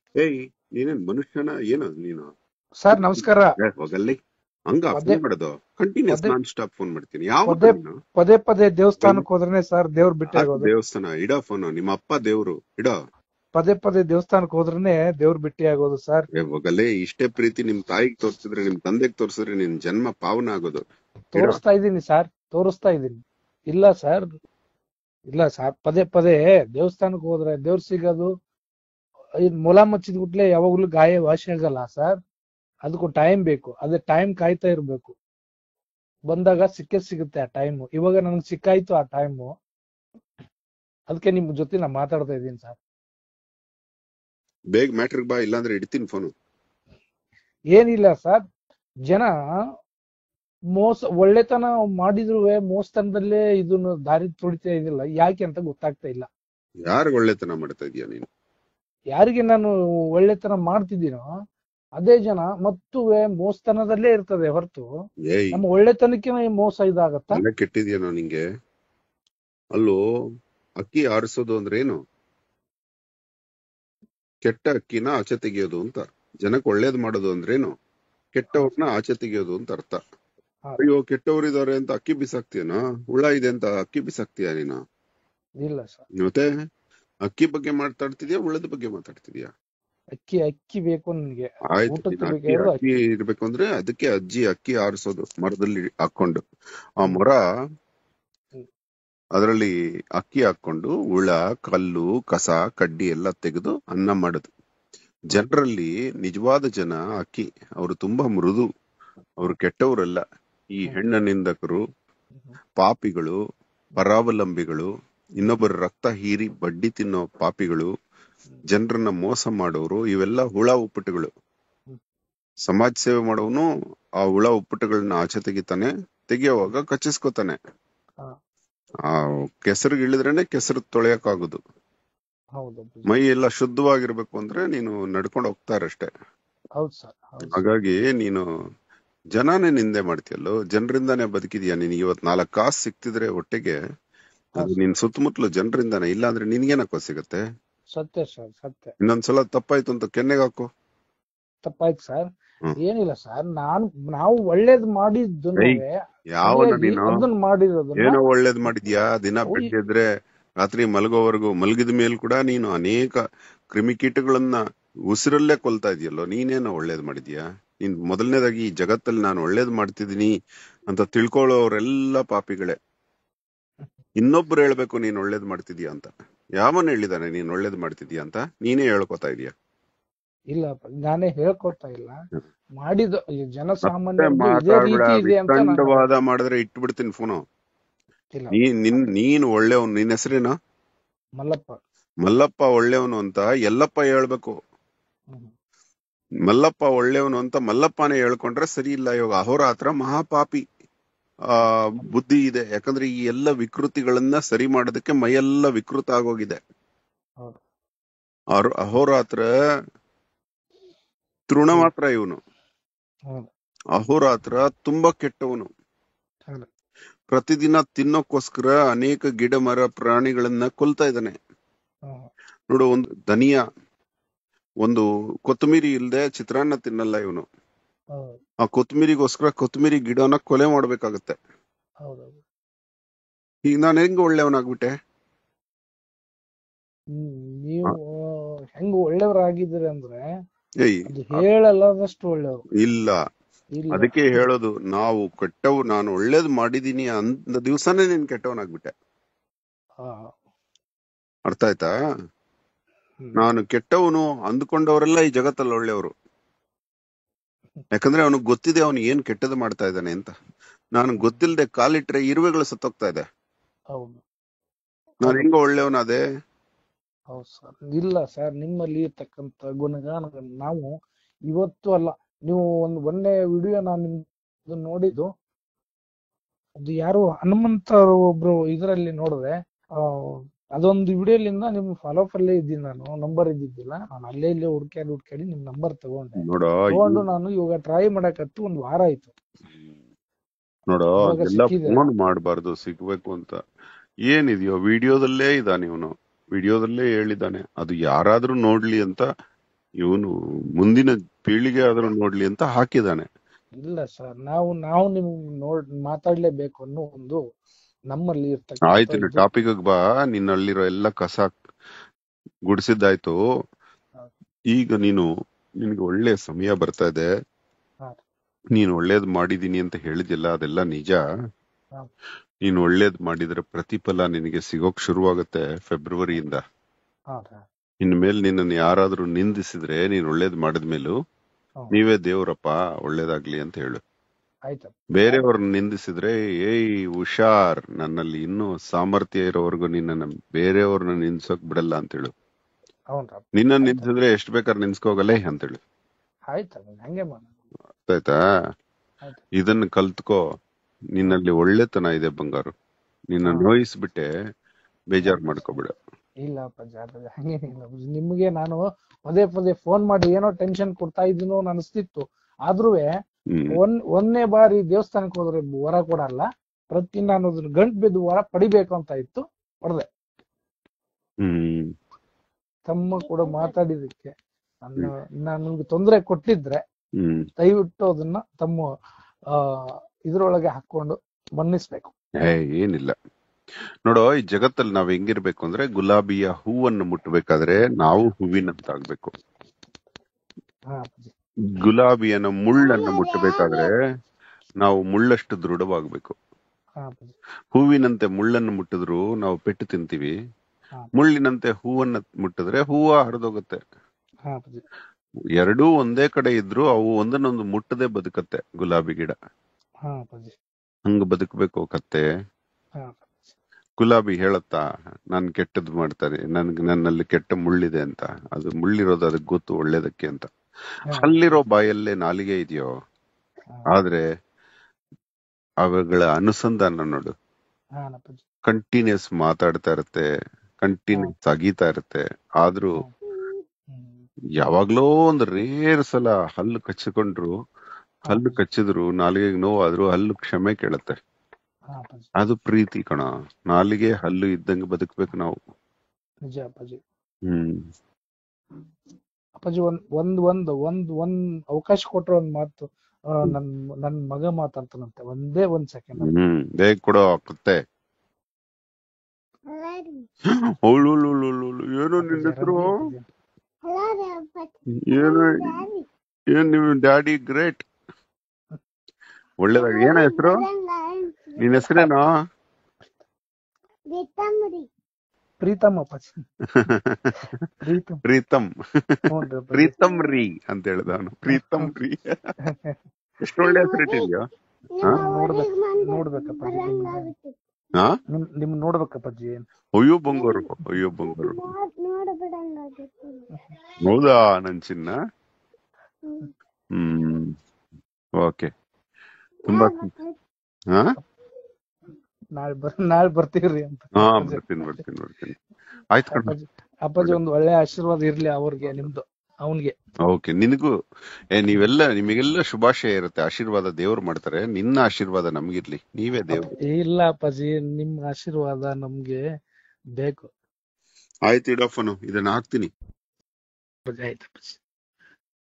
ಏಯ್ ನೀನೇನ್ ಮನುಷ್ಯನ ಏನೋ ನೀನು ಸರ್ ನಮಸ್ಕಾರ ಏ, ಹೋಗಲ್ಲಿ ಹಂಗ ಪದೇ ಫೋನ್ ಮಾಡೋದು ಕಂಟಿನ್ಯೂಸ್ ಪದೇ ನಾನ್ ಸ್ಟಾಪ್ ಫೋನ್ ಮಾಡ್ತೀನಿ ಯಾವ ಪದೇ ನೀನು ಪದೇ ಪದೇ ದೇವಸ್ಥಾನಕ್ಕೆ ಹೋದ್ರೆ ಸರ್ ದೇವ್ರ ಭೇಟಿ ಯಾಕ್ ಆಗೋದು ದೇವಸ್ಥಾನ ಇಡೋ ಫೋನ್ ನಿಮ್ಮ ಅಪ್ಪ ದೇವ್ರು ಇಡೋ ಪದೇ ಪದೇ ದೇವಸ್ಥಾನಕ್ಕೆ ಹೋದ್ರೆ ದೇವ್ರ ಭೇಟಿ ಆಗೋದು ಸರ್ ಏ, ಹೋಗಲ್ಲೇ ಇಷ್ಟೇ ಪ್ರೀತಿ ನಿಮ್ ತಾಯಿಗ್ ತೋರ್ಸಿದ್ರೆ ನಿಮ್ ತಂದೆಗ್ ತೋರ್ಸಿದ್ರೆ ನಿನ್ ಜನ್ಮ ಪಾವನ ಆಗೋದು ಇಡೋ ತೋರಿಸ್ತಾ ಇದೀನಿ ಸರ್ ತೋರಿಸ್ತಾ ಇದೀನಿ ಇಲ್ಲ ಸರ್ ಇಲ್ಲ ಸರ್ ಪದೇ ಪದೇ ದೇವಸ್ಥಾನಕ್ಕೆ ಹೋದ್ರೆ ದೇವ್ರ ಸಿಗೋದು ಇದ್ ಮೊಲ ಮಚ್ಚಿದ ಗುಟ್ಲೆ ಯಾವಾಗ್ಲೂ ಗಾಯ ವಾಸಿ ಆಗಲ್ಲ ಸರ್ ಅದಕ್ಕೂ ಟೈಮ್ ಬೇಕು ಅದೇ ಟೈಮ್ ಕಾಯ್ತಾ ಇರ್ಬೇಕು ಬಂದಾಗ ಸಿಕ್ಕೇ ಸಿಗುತ್ತೆ ಆ ಟೈಮ್ ಇವಾಗ ನನಗೆ ಸಿಕ್ಕಾಯ್ತು ಆ ಟೈಮು ಅದಕ್ಕೆ ನಿಮ್ ಜೊತೆ ನಾ ಮಾತಾಡ್ತಾ ಇದ್ದೀನಿ ಸರ್ ಬೇಗ ಮ್ಯಾಟ್ರಿಗ್ ಬಾ ಇಲ್ಲಾಂದ್ರೆ ಇಡ್ತೀನಿ ಫೋನು ಏನಿಲ್ಲ ಸರ್ ಜನ ಮೋಸ ಒಳ್ಳೆತನ ಮಾಡಿದ್ರು ಮೋಸತನದಲ್ಲೇ ಇದನ್ನು ದಾರಿ ತುಳಿತಾ ಇದಿಲ್ಲ ಯಾಕೆ ಅಂತ ಗೊತ್ತಾಗ್ತಾ ಇಲ್ಲ ಯಾರು ಒಳ್ಳೆತನ ಮಾಡ್ತಾ ಇದೀಯ ನೀನು ಯಾರಿಗೆ ನಾನು ಒಳ್ಳೆತನ ಮಾಡ್ತಿದ್ದೀನೋ ಅದೇ ಜನ ಮತ್ತು ಮೋಸತನದಲ್ಲೇ ಇರ್ತದೆ ಹೊರತು ಏಯ್ ನಮ್ಮ ಒಳ್ಳೆತನಕ್ಕೆ ಮೋಸ ಇದಾಗತ್ತಾ ಎಲ್ಲ ಕೆಟ್ಟಿದ್ಯೇನೋ ನಿಂಗೆ ಅಲ್ಲೋ ಅಕ್ಕಿ ಆರಿಸೋದು ಅಂದ್ರೆ ಏನು ಕೆಟ್ಟ ಅಕ್ಕಿನ ಆಚೆ ತೆಗೆಯೋದು ಅಂತ ಜನಕ್ಕೆ ಒಳ್ಳೇದ್ ಮಾಡೋದು ಅಂದ್ರೇನು ಕೆಟ್ಟವ್ರನ್ನ ಆಚೆ ತೆಗೆಯೋದು ಅಂತ ಅರ್ಥ ಹಾ. ಅಯ್ಯೋ ಕೆಟ್ಟವ್ರಿದಾರೆ ಅಂತ ಅಕ್ಕಿ ಬಿಸಾಕ್ತಿಯನಾ ಹುಳ ಇದೆ ಅಂತ ಅಕ್ಕಿ ಬಿಸಾಕ್ತಿಯ ನೀನು ಇಲ್ಲ ಸರ್ ಮತ್ತೆ ಅಕ್ಕಿ ಬಗ್ಗೆ ಮಾತಾಡ್ತಿದ್ಯಾ ಹುಳದ ಬಗ್ಗೆ ಮಾತಾಡ್ತಿದ್ಯಾ ಅಕ್ಕಿ ಅಕ್ಕಿ ಬೇಕು ನನಗೆ ಆಯ್ತು ಊಟಕ್ಕೆ ನೀನು ಅಕ್ಕಿ ಬೇಕಾಗಿರೋದು ಅಕ್ಕಿ ಇರ್ಬೇಕು ಅಂದ್ರೆ ಅದಕ್ಕೆ ಅಜ್ಜಿ ಅಕ್ಕಿ ಆರಿಸೋದು ಮರದಲ್ಲಿ ಹಾಕೊಂಡು ಆ ಹ್ಮ್. ಮೊರ ಹ್ಮ್. ಅದರಲ್ಲಿ ಅಕ್ಕಿ ಹಾಕೊಂಡು ಹುಳ ಕಲ್ಲು ಕಸ ಕಡ್ಡಿ ಎಲ್ಲ ತೆಗೆದು ಅನ್ನ ಮಾಡುದು ಜನರಲ್ಲಿ ನಿಜವಾದ ಜನ ಅಕ್ಕಿ ಅವರು ತುಂಬಾ ಮೃದು ಅವರು ಕೆಟ್ಟವರಲ್ಲ ಈ ಹ್ಮ್. ಹೆಣ್ಣ ನಿಂದಕರು ಹ್ಮ್. ಪಾಪಿಗಳು ಪರಾವಲಂಬಿಗಳು ಇನ್ನೊಬ್ಬರ ರಕ್ತ ಹೀರಿ ಬಡ್ಡಿ ತಿನ್ನೋ ಪಾಪಿಗಳು ಜನರನ್ನ ಮೋಸ ಮಾಡೋರು ಇವೆಲ್ಲ ಹುಳ ಉಪ್ಪುಟಗಳು ಹ್ಮ್. ಸಮಾಜ ಸೇವೆ ಮಾಡೋನು ಆ ಹುಳ ಉಪ್ಪುಟಗಳನ್ನ ಆಚೆ ತೆಗಿತಾನೆ ತೆಗಿಯೋವಾಗ ಕಚ್ಚಿಸ್ಕೊತಾನೆ ಹಾ. ಆ ಕೆಸರಿಗೆ ಇಳಿದ್ರೇನೆ ಕೆಸರು ತೊಳೆಯಕ್ಕಾಗುದು ಹೌದು ಮೈ ಎಲ್ಲ ಶುದ್ಧವಾಗಿರ್ಬೇಕು ಅಂದ್ರೆ ನೀನು ನಡ್ಕೊಂಡು ಹೋಗ್ತಾರಷ್ಟೇ ಹೌದು ಸರ್ ಹೌದು ಸರ್ ಹಾಗಾಗಿ ನೀನು ಜನನೇ ನಿಂದೆ ಮಾಡ್ತೀಯಲ್ಲೋ ಜನರಿಂದಾನೇ ಬದುಕಿದ್ಯಾ ನಿನಗೆ ಇವತ್ ನಾಲ್ಕ್ ಕಾಸು ಸಿಕ್ತಿದ್ರೆ ಹೊಟ್ಟೆಗೆ ಹಾ ಅದು ನಿನ್ ಸುತ್ತಮುತ್ತಲು ಜನರಿಂದಾನೆ ಇಲ್ಲಾಂದ್ರೆ ನಿನ್ಗೇನಕ್ಕೋ ಸಿಗತ್ತೆ ಸತ್ಯ ಸರ್ ಸತ್ಯ ಇನ್ನೊಂದ್ಸಲ ತಪ್ಪಾಯ್ತು ಅಂತ ಕೆನ್ನೆಗೆ ಹಾಕು ತಪ್ಪಾಯ್ತು ಸರ್ ಹ್ಮ್. ಏನಿಲ್ಲ ಸರ್ ನಾನು ನಾವು ಒಳ್ಳೇದ್ ಮಾಡಿದ್ದನ್ನು ಏಯ್, ಯಾವನ ಸರಿಯಾಗಿ ನೀನು ಅದನ್ನ ಮಾಡಿರೋದನ್ನ ಏನೋ ಒಳ್ಳೇದ್ ಮಾಡಿದ್ಯಾ ದಿನ ಅವು ಈ- ಬೆಳಿಗ್ಗೆ ಎದ್ರೆ ರಾತ್ರಿ ಮಲಗೋವರೆಗೂ ಮಲಗಿದ ಮೇಲ್ ಕೂಡ ನೀನು ಅನೇಕ ಕ್ರಿಮಿಕೀಟಗಳನ್ನ ಉಸಿರಲ್ಲೇ ಕೊಲ್ತಾ ಇದೆಯಲ್ಲೋ ನೀನೇನೋ ಒಳ್ಳೇದ್ ಮಾಡಿದ್ಯಾ ನೀನ್ ಮೊದಲನೇದಾಗಿ ಈ ಜಗತ್ತಲ್ಲಿ ನಾನು ಒಳ್ಳೇದ್ ಮಾಡ್ತಿದೀನಿ ಅಂತ ತಿಳ್ಕೊಳ್ಳೋರೆಲ್ಲ ಪಾಪಿಗಳೇ ಇನ್ನೊಬ್ರು ಹೇಳ್ಬೇಕು ನೀನ್ ಒಳ್ಳೇದ್ ಮಾಡ್ತಿದ್ಯಾ ಅಂತ ಯಾವನ್ ಹೇಳಿದಾನೆ ನೀನ್ ಒಳ್ಳೇದ್ ಮಾಡ್ತಿದ್ಯಾ ಅಂತ ನೀನೇ ಹೇಳ್ಕೊತಾ ಇದೀಯ ಇಲ್ಲ ನಾನೇ ಹೇಳ್ಕೊಡ್ತಾ ಇಲ್ಲ ಮಾಡಿದ ಈ ಮತ್ತೆ ಜನಸಾಮಾನ್ಯರಿಗೂ ಇದೇ ಮಾತಾಡ್ಬೇಡ ರೀತಿ ಇದೆ ಅಂತ ನಾನು ವಿಖಂಡವಾದ ಮಾಡಿದ್ರೆ ಇಟ್ಬಿಡ್ತೀನಿ ಫೋನು ಇಲ್ಲ ನೀ ನಿನ್ ನೀನ್ ಒಳ್ಳೆಯವನು ನಿನ್ ಹೆಸರೇನ ಮಲ್ಲಪ್ಪ ಮಲ್ಲಪ್ಪ ಒಳ್ಳೆಯವನು ಅಂತ ಎಲ್ಲಪ್ಪ ಹೇಳ್ಬೇಕು ಹ್ಮ್. ಮಲ್ಲಪ್ಪ ಒಳ್ಳೆಯವನು ಅಂತ ಮಲ್ಲಪ್ಪನೇ ಹೇಳ್ಕೊಂಡ್ರೆ ಸರಿ ಇಲ್ಲ ಇವಾಗ ಅಹೋರಾತ್ರ ಮಹಾಪಾಪಿ ಆ ಬುದ್ಧಿ ಇದೆ ಯಾಕಂದ್ರೆ ಈ ಎಲ್ಲ ವಿಕೃತಿಗಳನ್ನ ಸರಿ ಮಾಡೋದಕ್ಕೆ ಮೈಯೆಲ್ಲ ವಿಕೃತ ಆಗೋಗಿದೆ ಹೌದು ಅವ್ರು ಅಹೋರಾತ್ರ ತೃಣ ಹ್ಮ್. ಮಾತ್ರ ಇವನು ಹೌದು ಅಹೋರಾತ್ರ ತುಂಬಾ ಕೆಟ್ಟವನು ಹೌದು ಪ್ರತಿದಿನ ತಿನ್ನೋಕ್ಕೋಸ್ಕರ ಅನೇಕ ಗಿಡ ಮರ ಪ್ರಾಣಿಗಳನ್ನ ಕೊಲ್ತಾ ಇದ್ದಾನೆ ಹ್ಮ್. ನೋಡು ಒಂದು ಧನಿಯಾ ಒಂದು ಕೊತ್ತಂಬರಿ ಇಲ್ದೆ ಚಿತ್ರಾನ್ನ ತಿನ್ನಲ್ಲ ಇವನು ಹೌದು ಆ ಕೊತ್ತಂಬರಿಗೋಸ್ಕರ ಕೊತ್ತಂಬರಿ ಗಿಡನ ಕೊಲೆ ಮಾಡ್ಬೇಕಾಗತ್ತೆ ಹೌದು ಈಗ ನಾನು ಹೆಂಗ್ ಒಳ್ಳೆಯವನಾಗ್ಬಿಟ್ಟೆ ಹ್ಮ್. ನೀವು ಹೆಂಗ್ ಒಳ್ಳೆಯವರಾಗಿದ್ದೀರಿ ಅಂದ್ರೆ ಏಯ್ ಅದು ಹೇಳಲಾದಷ್ಟು ಒಳ್ಳೆಯವರು ಇಲ್ಲ ಇಲ್ಲ ಅದಕ್ಕೆ ಹೇಳೋದು ನಾವು ಕೆಟ್ಟವು ನಾನು ಒಳ್ಳೇದ್ ಮಾಡಿದೀನಿ ಅಂದ ದಿವ್ಸನೇ ನೀನ್ ಕೆಟ್ಟವನಾಗ್ಬಿಟ್ಟೆ ಹಾ. ಅರ್ಥ ಆಯ್ತಾ ಹ್ಮ್. ನಾನು ಕೆಟ್ಟವನು ಅಂದ್ಕೊಂಡವರೆಲ್ಲ ಈ ಜಗತ್ತಲ್ಲಿ ಒಳ್ಳೆಯವರು ಯಾಕಂದ್ರೆ ಅವನಿಗೆ ಗೊತ್ತಿದೆ ಅವನು ಏನ್ ಕೆಟ್ಟದ್ದು ಮಾಡ್ತಾ ಇದ್ದಾನೆ ಅಂತ ನಾನು ಗೊತ್ತಿಲ್ಲದೆ ಕಾಲಿಟ್ರೆ ಇರುವೆಗಳು ಸತ್ತೋಗ್ತಾ ಇದೆ ಹೌದು ನಾನು ಹೆಂಗ ಒಳ್ಳೆಯವನಾದೆ ಹೌದು ಸರ್ ಇಲ್ಲ ಸರ್ ನಿಮ್ಮಲ್ಲಿ ಇರ್ತಕ್ಕಂತ ಗುಣಗಾನ ನಾವು ಇವತ್ತು ಅಲ್ಲ ನೀವು ಒಂದು ಒಂದೇ ವಿಡಿಯೋ ನಾನು ನಿಮ್ದು ನೋಡಿದ್ದು ಅದು ಯಾರು ಹನುಮಂತ ಒಬ್ರು ಇದರಲ್ಲಿ ನೋಡಿದೆ ಆ, ಅದೊಂದು ವಿಡಿಯೋಲಿಂದ ನಿಮ್ ಫಾಲೋ ಅಪ್ ಅಲ್ಲೇ ಇದ್ದೀನಿ ನಾನು ನಂಬರ್ ಇದ್ದಿದ್ದಿಲ್ಲ ನಾನು ಅಲ್ಲೇ ಇಲ್ಲೇ ಹುಡ್ಕ್ಯಾಡಿ ಹುಡ್ಕ್ಯಾಡಿ ನಿಮ್ ನಂಬರ್ ತಗೊಂಡೆ ನೋಡೋ ತಗೊಂಡು ನಾನು ಇವಾಗ ಟ್ರೈ ಮಾಡಕತ್ತು ಒಂದ್ ವಾರ ಆಯ್ತು ನೋಡೋ ಇವಾಗ ಎಲ್ಲ ಸಿಕ್ಕಿದೆ ಫೋನ್ ಮಾಡಬಾರ್ದು ಸಿಗ್ಬೇಕು ಅಂತ ಏನಿದೆಯೋ ವಿಡಿಯೋದಲ್ಲೇ ಇದ್ದಾನೆ ಇವನು ವಿಡಿಯೋದಲ್ಲೇ ಹೇಳಿದ್ದಾನೆ ಅದು ಯಾರಾದ್ರೂ ನೋಡ್ಲಿ ಅಂತ ಇವನು ಮುಂದಿನ ಪೀಳಿಗೆ ಆದ್ರೂ ನೋಡ್ಲಿ ಅಂತ ಹಾಕಿದಾನೆ ಇಲ್ಲ ಸರ್ ನಾವು ನಾವು ನಿಮ್ ನೋಡ್ ಮಾತಾಡ್ಲೇಬೇಕು ಅನ್ನೋ ಒಂದು ನಮ್ಮಲ್ಲಿ ಇರ್ತಕ್ಕಂಥ ಆಯ್ತು ಇದು ಟಾಪಿಕ್ ಬಾ ನಿನ್ನಲ್ಲಿರೋ ಎಲ್ಲ ಕಸ ಗುಡಿಸಿದ್ದಾಯ್ತು ಈಗ ನೀನು ನಿನ್ಗೆ ಒಳ್ಳೆ ಸಮಯ ಬರ್ತಾ ಇದೆ ಹಾ. ನೀನು ಒಳ್ಳೇದ್ ಮಾಡಿದೀನಿ ಅಂತ ಹೇಳಿದಿಲ್ಲ ಅದೆಲ್ಲ ನಿಜ ಹಾ. ನೀನು ಒಳ್ಳೇದ್ ಮಾಡಿದ್ರೆ ಪ್ರತಿಫಲ ನಿನಗೆ ಸಿಗೋಕ್ ಶುರುವಾಗುತ್ತೆ ಫೆಬ್ರವರಿಯಿಂದ ಹಾ ಸರ್ ಇನ್ ಮೇಲೆ ನಿನ್ನನ್ನು ಯಾರಾದ್ರೂ ನಿಂದಿಸಿದ್ರೆ ನೀನ್ ಒಳ್ಳೇದ್ ಮಾಡಿದ್ಮೇಲೂ ಹ್ಮ್. ನೀವೇ ದೇವ್ರಪ್ಪ ಒಳ್ಳೇದಾಗ್ಲಿ ಅಂತ ಹೇಳು ಆಯ್ತು ಬೇರೆಯವ್ರನ್ನ ನಿಂದಿಸಿದ್ರೆ ಏಯ್ ಹುಷಾರ್ ನನ್ನಲ್ಲಿ ಇನ್ನೂ ಸಾಮರ್ಥ್ಯ ಇರೋವರೆಗೂ ನಿನ್ನನ್ನ ಬೇರೆಯವ್ರನ್ನ ನಿಂದಿಸೋಕ್ ಬಿಡಲ್ಲ ಅಂತ ಹೇಳು ಹೌನ್ರಪ್ಪ ನಿನ್ನ ನಿಂದಿಸಿದ್ರೆ ಎಷ್ಟ್ ಬೇಕಾದ್ರೆ ನಿನ್ಸ್ಕೋಗಲೇ ಅಂತ ಹೇಳು ಆಯ್ತು ಹಂಗೆ ಮಾಡೋಣ ಆಯ್ತಾ ಆಯ್ತು ಇದನ್ನ ಕಲ್ತ್ಕೋ ನಿನ್ನಲ್ಲಿ ಒಳ್ಳೆತನ ಇದೆ ಬಂಗಾರು ನಿನ್ನ ಹಾ. ನೋಯಿಸ್ಬಿಟ್ಟೆ ಬೇಜಾರ್ ಮಾಡ್ಕೋಬೇಡ ಇಲ್ಲ ಅಪ್ಪಾಜಿ ಅಪ್ಪಾಜಿ ಹಂಗೇನಿಲ್ಲ ಅಪ್ಪಾಜಿ ನಿಮ್ಗೆ ನಾನು ಪದೇ ಪದೇ ಫೋನ್ ಮಾಡಿ ಏನೋ ಟೆನ್ಷನ್ ಕೊಡ್ತಾ ಇದ್ದೀನೋ ಅಂತ ಅನಿಸ್ತಿತ್ತು ಆದ್ರೂ ಹ್ಮ್ ಒಂದ್ ಒಂದನೇ ಬಾರಿ ದೇವಸ್ಥಾನಕ್ಕೆ ಹೋದ್ರೆ ವರ ಕೊಡಲ್ಲ ಪ್ರತಿ ನಾನು ಅದನ್ನ ಗಂಟ್ ಬಿದ್ದು ವರ ಪಡಿಬೇಕು ಅಂತ ಇತ್ತು ಹೊಡೆದೆ ಹ್ಮ್ ತಮ್ಮ ಕೂಡ ಮಾತಾಡಿದಕ್ಕೆ ನನ್ನ ನಾನು ನಿಮ್ಗೆ ತೊಂದರೆ ಕೊಟ್ಟಿದ್ರೆ ಹ್ಮ್ ದಯವಿಟ್ಟು ಅದನ್ನ ತಮ್ಮ ಆ ಇದ್ರೊಳಗೆ ಹಾಕೊಂಡು ಮನ್ನಿಸ್ಬೇಕು ಏ ಏನಿಲ್ಲ ನೋಡೋ ಈ ಜಗತ್ತಲ್ಲಿ ನಾವ್ ಹೆಂಗಿರ್ಬೇಕು ಅಂದ್ರೆ ಗುಲಾಬಿಯ ಹೂವನ್ನು ಮುಟ್ಟಬೇಕಾದ್ರೆ ನಾವು ಹೂವಿನಂತಾಗ್ಬೇಕು ಹಾ ಅಪ್ಪಾಜಿ ಗುಲಾಬಿಯನ ಮುಳ್ಳನ್ನು ಮುಟ್ಟಬೇಕಾದ್ರೆ ನಾವು ಮುಳ್ಳಷ್ಟು ದೃಢವಾಗ್ಬೇಕು ಹಾ ಅಪ್ಪಾಜಿ ಹೂವಿನಂತೆ ಮುಳ್ಳನ್ನು ಮುಟ್ಟಿದ್ರು ನಾವು ಪೆಟ್ಟು ತಿಂತೀವಿ ಹಾ ಮುಳ್ಳಿನಂತೆ ಹೂವನ್ನ ಮುಟ್ಟಿದ್ರೆ ಹೂವ ಹರಿದೋಗುತ್ತೆ ಹಾ ಅಪ್ಪಾಜಿ ಎರಡೂ ಒಂದೇ ಕಡೆ ಇದ್ರು ಅವು ಒಂದನ್ನೊಂದು ಮುಟ್ಟದೆ ಬದುಕತ್ತೆ ಗುಲಾಬಿ ಗಿಡ ಹಾ ಅಪ್ಪಾಜಿ ಹಂಗ ಬದುಕಬೇಕು ಕತ್ತೆ ಹಾ ಅಪ್ಪಾಜಿ ಗುಲಾಬಿ ಹೇಳತ್ತಾ ನಾನ್ ಕೆಟ್ಟದ್ ಮಾಡ್ತಾರೆ ನನ್ಗೆ ನನ್ನಲ್ಲಿ ಕೆಟ್ಟ ಮುಳ್ಳಿದೆ ಅಂತ ಅದು ಮುಳ್ಳಿರೋದು ಅದಕ್ಕೆ ಗೊತ್ತು ಒಳ್ಳೇದಕ್ಕೆ ಅಂತ ಹಾ ಅಲ್ಲಿರೋ ಬಾಯಲ್ಲೇ ನಾಲಿಗೆ ಇದೆಯೋ ಹಾ ಆದ್ರೆ ಅವುಗಳ ಅನುಸಂಧಾನ ನೋಡು ಹಾ ಅಪ್ಪಾಜಿ ಕಂಟಿನ್ಯೂಸ್ ಮಾತಾಡ್ತಾ ಇರುತ್ತೆ ಕಂಟಿನ್ಯೂಸ್ ಅಗೀತಾ ಇರುತ್ತೆ ಆದ್ರೂ ಹ್ಮ್ ಯಾವಾಗ್ಲೋ ಒಂದ್ ರೇರ್ ಸಲ ಹಲ್ಲು ಕಚ್ಚಿಕೊಂಡ್ರು ಹಲ್ಲು ಕಚ್ಚಿದ್ರು ನಾಲಿಗೆಗೆ ನೋವಾದ್ರು ಹಲ್ಲು ಕ್ಷಮೆ ಕೇಳತ್ತೆ ಹಾ ಅಪ್ಪಾಜಿ ಅದು ಪ್ರೀತಿ ಕಣ ನಾಲಿಗೆ ಹಲ್ಲು ಇದ್ದಂಗೆ ಬದುಕ್ಬೇಕು ನಾವು ನಿಜ ಅಪ್ಪಾಜಿ ಹ್ಮ್ ಅಪ್ಪಾಜಿ ಒಂದ್ ಒಂದ್ ಒಂದ್ ಒಂದ್ ಒಂದ್ ಅವಕಾಶ ಕೊಟ್ರೆ ಒಂದ್ ಮಾತು ಆ, ನನ್ ನನ್ ಮಗ ಮಾತಾಡ್ತಾನಂತೆ ಒಂದೇ ಒಂದ್ ಸೆಕೆಂಡ್ ಹ್ಮ್ ಬೇಗ ಕೊಡೋ ಕತ್ತೆ ಅವಳು ಏನೋ ನಿನ್ನ ಹೆಸರು ಏನು ಏನ್ ನಿಮ್ ಡ್ಯಾಡಿ ಗ್ರೇಟ್ ಒಳ್ಳೇದಾಗ ಏನ ಹೆಸರು ನಿನ್ ಹೆಸರೇನೋ ಪ್ರೀತಮ್ ಅಪ್ಪಾಜಿ ಪ್ರೀತಮ್ ಪ್ರೀತಮ್ ಹ್ಞೂನ್ರಿ ಅಪ್ಪಾಜಿ. ಪ್ರೀತಮ್ ರೀ ಅಂತ ಹೇಳ್ದ ಅವನು ಪ್ರೀತಮ್ ರೀ ಎಷ್ಟು ಒಳ್ಳೆ ಹೆಸರು ಇಟ್ಟಿದ್ಯೋ ಹಾ? ನೋಡ್ಬೇಕು ನೋಡ್ಬೇಕಪ್ಪಾಜಿ ನಿಮ್ನ. ಹಾ ನಿಮ್ ನಿಮ್ ನೋಡ್ಬೇಕಪ್ಪಾಜಿ ಅಯ್ಯೋ ಬಂಗಾರು ಅಯ್ಯೋ ಬಂಗಾರು ಹೌದಾ ನನ್ ಚಿನ್ನ ಹ್ಮ್ ಓಕೆ ತುಂಬಾ ಹಾ ನಾಳೆ ಬರ್ ನಾಳೆ ಬರ್ತೀವ್ರಿ ಅಂತ ಹಾ ಅಪ್ಪಾಜಿ. ಬರ್ತೀನಿ ಬರ್ತೀನಿ ಬರ್ತೀನಿ ಆಯ್ತು ಕಣ ಅಪ್ಪಾಜಿ ಅಪ್ಪಾಜಿ ಒಂದು ಒಳ್ಳೆ ಆಶೀರ್ವಾದ ಇರ್ಲಿ ಅವ್ರಿಗೆ ನಿಮ್ದು ಅವನ್ಗೆ ಓಕೆ ನಿನಗೂ ಏ ನೀವೆಲ್ಲ ನಿಮಗೆಲ್ಲ ಶುಭಾಶಯ ಇರುತ್ತೆ ಆಶೀರ್ವಾದ ದೇವ್ರು ಮಾಡ್ತಾರೆ ನಿನ್ನ ಆಶೀರ್ವಾದ ನಮ್ಗಿರ್ಲಿ ನೀವೇ ದೇವ್ರು ಇಲ್ಲ ಅಪ್ಪಾಜಿ ನಿಮ್ ಆಶೀರ್ವಾದ ನಮ್ಗೆ ಬೇಕು ಆಯ್ತು ಇಡಪ್ಪನು ಇದನ್ನ ಹಾಕ್ತೀನಿ ಅಪ್ಪಾಜಿ ಆಯ್ತು ಅಪ್ಪಾಜಿ